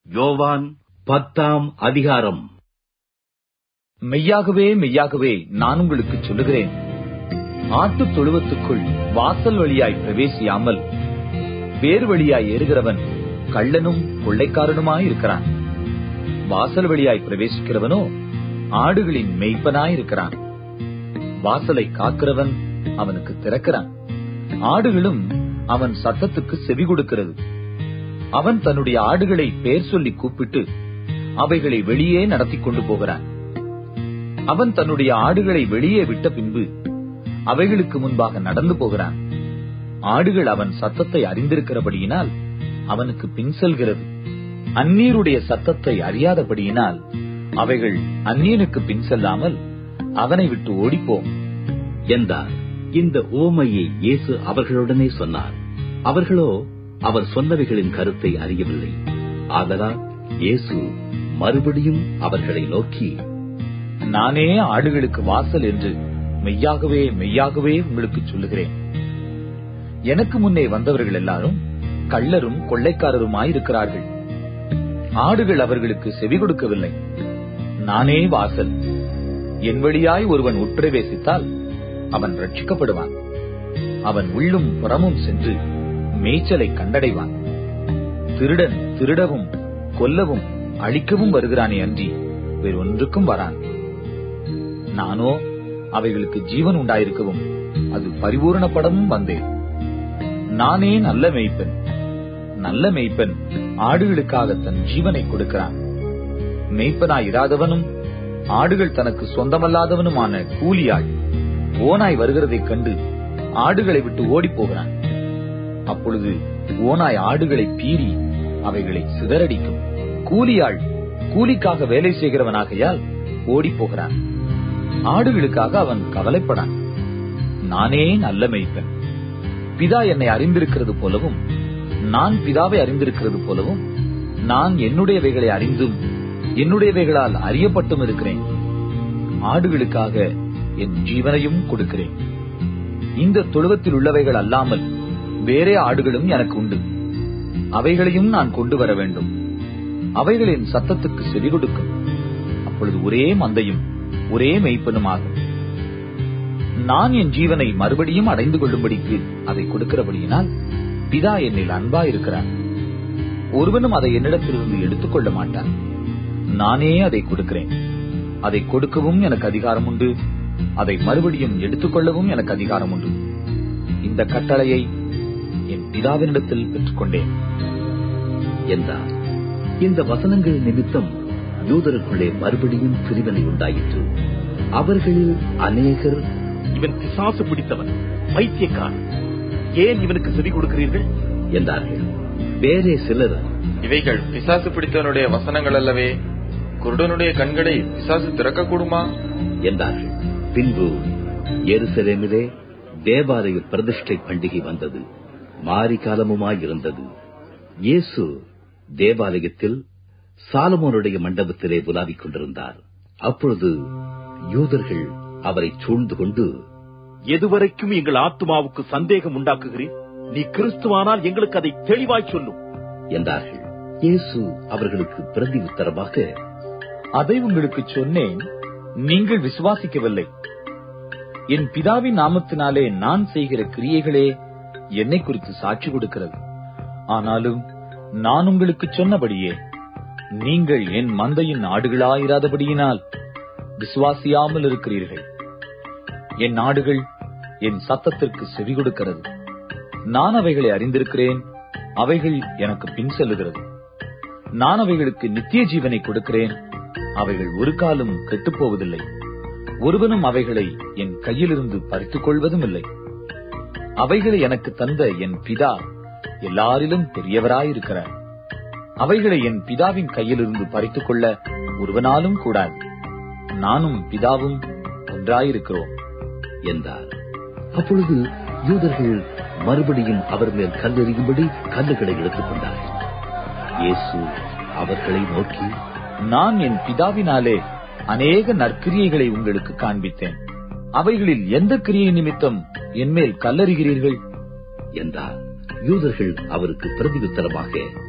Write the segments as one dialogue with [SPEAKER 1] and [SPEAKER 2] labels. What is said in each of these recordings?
[SPEAKER 1] யோவான் பத்தாம் அதிகாரம்
[SPEAKER 2] மெய்யாகவே மெய்யாகவே நான் உங்களுக்கு சொல்லுகிறேன் ஆட்டுத் தொழுவத்துக்குள் வாசல் வழியாய் பிரவேசியாமல் வேறு வழியாய் ஏறுகிறவன் கள்ளனும் கொள்ளைக்காரனுமாய் இருக்கிறான் வாசல் வழியாய் பிரவேசிக்கிறவனோ ஆடுகளின் மெய்ப்பனாய் இருக்கிறான் வாசலை காக்கிறவன் அவனுக்கு திறக்கிறான் ஆடுகளும் அவன் சத்தத்துக்கு செவி கொடுக்கிறது அவன் தன்னுடைய ஆடுகளை பெயர் சொல்லி கூப்பிட்டு அவைகளை வெளியே நடத்தி கொண்டு போகிறான் அவன் தன்னுடைய ஆடுகளை வெளியே விட்ட பின்பு அவைகளுக்கு முன்பாக நடந்து போகிறான் ஆடுகள் அவன் சத்தத்தை அறிந்திருக்கிறபடியினால் அவனுக்கு பின் செல்கிறது அந்நீருடைய சத்தத்தை அறியாதபடியினால் அவைகள் அந்நியனுக்கு பின் செல்லாமல் அவனை விட்டு ஓடிப்போம்
[SPEAKER 1] என்றார் இந்த ஓமையை இயேசு அவர்களுடனே சொன்னார் அவர்களோ அவர் சொன்னவைகளின் கருத்தை அறியவில்லை ஆதலால் இயேசு மறுபடியும் அவர்களை நோக்கி
[SPEAKER 2] நானே ஆடுகளுக்கு வாசல் என்று மெய்யாகவே மெய்யாகவே உங்களுக்கு சொல்லுகிறேன் எனக்கு முன்னே வந்தவர்கள் எல்லாரும் கள்ளரும் கொள்ளைக்காரருமாயிருக்கிறார்கள் ஆடுகள் அவர்களுக்கு செவி கொடுக்கவில்லை நானே வாசல் என் வழியாய் ஒருவன் உட்பிரவேசித்தால் அவன் ரட்சிக்கப்படுவான் அவன் உள்ளும் புறமும் சென்று மேய்ச்சலை கண்டடைவான் திருடன் திருடவும் கொல்லவும் அழிக்கவும் வருகிறானே அன்றி வேறொன்றுக்கும் வரான் நானோ அவைகளுக்கு ஜீவன் உண்டாயிருக்கவும் அது பரிபூரணப்படவும் வந்தேன் நானே நல்ல மேய்ப்பன் நல்ல மேய்ப்பன் ஆடுகளுக்காக தன் ஜீவனை கொடுக்கிறான் மேய்ப்பனாய் இராதவனும் ஆடுகள் தனக்கு சொந்தமல்லாதவனுமான கூலியாள் ஓனாய் வருகிறதைக் கண்டு ஆடுகளை விட்டு ஓடிப் போகிறான் அப்பொழுது ஓனாய் ஆடுகளை பீறி அவைகளை சிதறடிக்கும் கூலியாள் கூலிக்காக வேலை செய்கிறவனாகையால் ஓடிப் போகிறான் ஆடுகளுக்காக அவன் கவலைப்படான் நானே நல்ல மேய்ப்பன் பிதா என்னை அறிந்திருக்கிறது போலவும் நான் பிதாவை அறிந்திருக்கிறது போலவும் நான் என்னுடையவைகளை அறிந்தும் என்னுடையவைகளால் அறியப்பட்டும் இருக்கிறேன் ஆடுகளுக்காக என் ஜீவனையும் கொடுக்கிறேன் இந்த தொழுவத்தில் உள்ளவைகள் அல்லாமல் வேறே ஆடுகளும் எனக்கு உண்டு அவைகளையும் நான் கொண்டு வர வேண்டும் அவைகளின் சத்தத்துக்கு செவி கொடுக்கும் அப்பொழுது ஒரே மந்தையும் ஒரே மெய்ப்பனுமாகும் நான் என் ஜீவனை மறுபடியும் அடைந்து கொள்ளும்படிக்கு அதை கொடுக்கிறபடியினால் பிதா என்னில் அன்பா இருக்கிறார் ஒருவனும் அதை என்னிடத்திலிருந்து எடுத்துக்கொள்ள மாட்டான் நானே அதை கொடுக்கிறேன் அதை கொடுக்கவும் எனக்கு அதிகாரம் உண்டு அதை மறுபடியும் எடுத்துக்கொள்ளவும் எனக்கு அதிகாரம் உண்டு இந்த கட்டளையை என் பிதாவினிடத்தில் பெற்றுக்கொண்டேன்
[SPEAKER 1] என்றார் இந்த வசனங்கள் நிமித்தம் யூதருக்குள்ளே மறுபடியும் பிரிவினை உண்டாயிற்று அவர்களில் அநேகர்
[SPEAKER 3] இவன் பிசாசு பிடித்தவன் பைத்தியக்காரன் ஏன் இவனுக்கு செவி கொடுக்கிறீர்கள்
[SPEAKER 1] என்றார்கள் வேறே சிலர்
[SPEAKER 4] இவைகள் பிசாசு பிடித்தவனுடைய வசனங்கள் அல்லவே குருடனுடைய கண்களை பிசாசு திறக்கக்கூடுமா
[SPEAKER 1] என்றார்கள் பின்பு எருசலேமிலே தேவாலய பிரதிஷ்டை பண்டிகை வந்தது மாரி காலமுமாயிருந்தது இயேசு தேவாலயத்தில் சாலமோனுடைய மண்டபத்திலே உலாவிக் கொண்டிருந்தார் அப்பொழுது யூதர்கள் அவரை சூழ்ந்து கொண்டு
[SPEAKER 3] எதுவரைக்கும் எங்கள் ஆத்மாவுக்கு சந்தேகம் உண்டாக்குகிறீர் நீ கிறிஸ்துவானால் எங்களுக்கு அதை தெளிவாய் சொல்லும்
[SPEAKER 1] என்றார்கள் இயேசு அவர்களுக்கு பிரதி உத்தரமாக
[SPEAKER 2] அதை உங்களுக்கு சொன்னேன் நீங்கள் விசுவாசிக்கவில்லை என் பிதாவின் நாமத்தினாலே நான் செய்கிற கிரியைகளே என்னை குறித்து சாட்சி கொடுக்கிறது ஆனாலும் நான் உங்களுக்கு சொன்னபடியே நீங்கள் என் மந்தையின் ஆடுகளாயிராதபடியினால் விசுவாசியாமல் இருக்கிறீர்கள் என் நாடுகள் என் சத்தத்திற்கு செவி கொடுக்கிறது நான் அவைகளை அறிந்திருக்கிறேன் அவைகள் எனக்கு பின் செல்லுகிறது நான் அவைகளுக்கு நித்திய ஜீவனை கொடுக்கிறேன் அவைகள் ஒரு காலம் கெட்டுப்போவதில்லை ஒருவனும் அவைகளை என் கையிலிருந்து பறித்துக் கொள்வதும் இல்லை அவைகளை எனக்கு தந்த என் பிதா எல்லாரிலும் பெரியவராயிருக்கிறார் அவைகளை என் பிதாவின் கையிலிருந்து பறித்துக் கொள்ள ஒருவனாலும் கூடாது நானும் பிதாவும் ஒன்றாயிருக்கிறோம்
[SPEAKER 1] என்றார் அப்பொழுது யூதர்கள் மறுபடியும் அவர் மேல் கல்லெறியும்படி கல்லுகளை எடுத்துக் கொண்டார்கள் இயேசு அவர்களை நோக்கி
[SPEAKER 2] நான் என் பிதாவினாலே அநேக நற்கிரியைகளை உங்களுக்கு காண்பித்தேன் அவைகளில் எந்த கிரியை நிமித்தம் என்மேல் கல்லறிகிறீர்கள்
[SPEAKER 1] என்றார் யூதர்கள் அவருக்கு பிரதியுத்தரமாக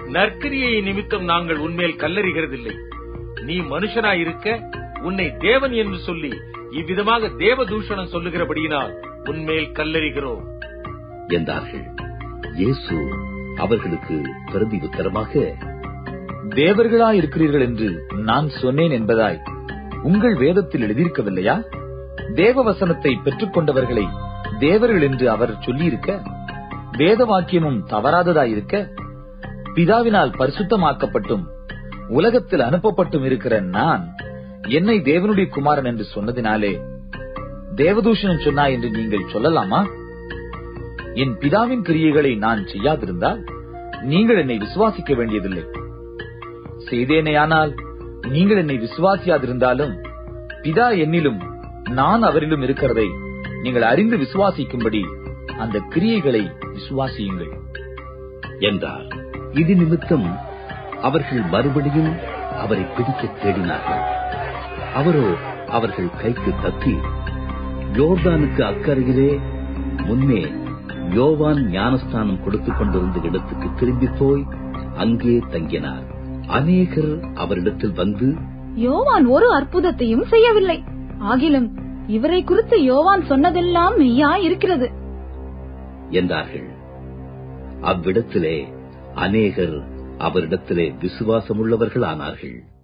[SPEAKER 3] நற்கிரியை நிமித்தம் நாங்கள் உன்மேல் கல்லறிகிறதில்லை நீ மனுஷனாயிருக்க உன்னை தேவன் என்று சொல்லி இவ்விதமாக தேவ தூஷணம் சொல்லுகிறபடியினால் உன்மேல் கல்லறிகிறோம்
[SPEAKER 1] என்றார்கள் இயேசு அவர்களுக்கு பிரதி உத்தரமாக
[SPEAKER 2] தேவர்களா இருக்கிறீர்கள் என்று நான் சொன்னேன் என்பதாய் உங்கள் வேதத்தில் எழுதியிருக்கவில்லையா தேவ வசனத்தை பெற்றுக்கொண்டவர்களை தேவர்கள் என்று அவர் சொல்லியிருக்க வேத வாக்கியமும் தவறாததாயிருக்க பிதாவினால் பரிசுத்தமாக்கப்பட்டும் உலகத்தில் அனுப்பப்பட்டும் இருக்கிற நான் என்னை தேவனுடைய குமாரன் என்று சொன்னதினாலே தேவதூஷணம் சொன்னாய் என்று நீங்கள் சொல்லலாமா என் பிதாவின் கிரியைகளை நான் செய்யாதிருந்தால் நீங்கள் என்னை விசுவாசிக்க வேண்டியதில்லை செய்தேனேயானால் நீங்கள் என்னை விசுவாசியாதிருந்தாலும் பிதா என்னிலும் நான் அவரிலும் இருக்கிறதை நீங்கள் அறிந்து விசுவாசிக்கும்படி அந்த கிரியைகளை விசுவாசியுங்கள்
[SPEAKER 1] என்றார் இது நிமித்தம் அவர்கள் மறுபடியும் அவரை பிடிக்க தேடினார்கள் அவரோ அவர்கள் கைக்கு தப்பி யோர்தானுக்கு அக்கறையிலே முன்னே யோவான் ஞானஸ்தானம் கொடுத்துக் கொண்டிருந்த இடத்துக்கு திரும்பி போய் அங்கே தங்கினார் அநேகர் அவரிடத்தில் வந்து
[SPEAKER 5] யோவான் ஒரு அற்புதத்தையும் செய்யவில்லை ஆகிலும் இவரை குறித்து யோவான் சொன்னதெல்லாம் மெய்யா இருக்கிறது
[SPEAKER 1] என்றார்கள் அவ்விடத்திலே அநேகர் அவரிடத்திலே விசுவாசமுள்ளவர்கள் ஆனார்கள்